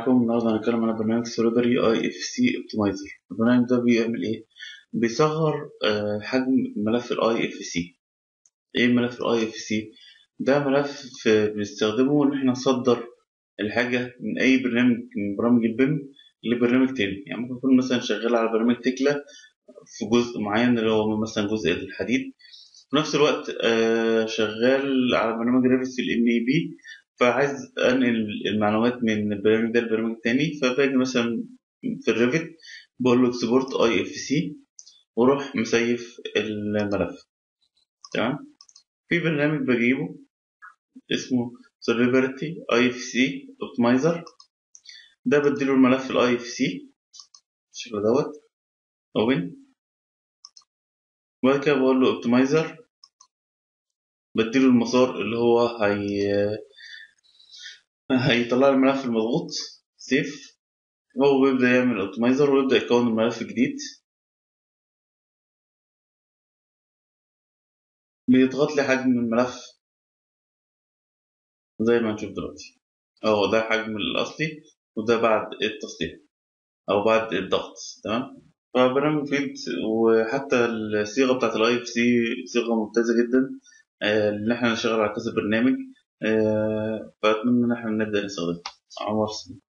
معاكم النهارده هنتكلم عن برنامج سوليدري اي اف سي اوبتمايزر البرنامج ده بيعمل ايه بيصغر آه، حجم ملف الاي اف سي ايه ملف الاي اف سي ده ملف بنستخدمه ان احنا نصدر الحاجه من اي برنامج من برامج البيم لبرنامج تاني يعني ممكن يكون مثلا شغال على برنامج تكلا في جزء معين اللي هو مثلا جزء الحديد في نفس الوقت آه، شغال على برنامج ريفت في الام اي بي فعايز انقل المعلومات من البرنامج ده للبرنامج التاني فباجي مثلا في الريفت بقول له اكسبورت اي اف سي واروح مسيف الملف تمام في برنامج بجيبه اسمه سوليبرتي اي اف سي اوبتمايزر ده بديله الملف الاي اف سي بالشكل دوت اوبن وبعد كده بقول له اوبتمايزر بديله المسار اللي هو هي هيطلع لي الملف المضغوط سيف هو بيبدأ يعمل اوبتمايزر ويبدأ يكون الملف الجديد بيضغط لي حجم الملف زي ما هنشوف دلوقتي اهو ده حجم الأصلي وده بعد التصليح أو بعد الضغط تمام فبرنامج مفيد وحتى الصيغة بتاعت الاي اف سي صيغة ممتازة جدا آه، إن احنا نشتغل على كذا برنامج آه، فأتمنى إن احنا نبدأ نستخدمها عمر سنين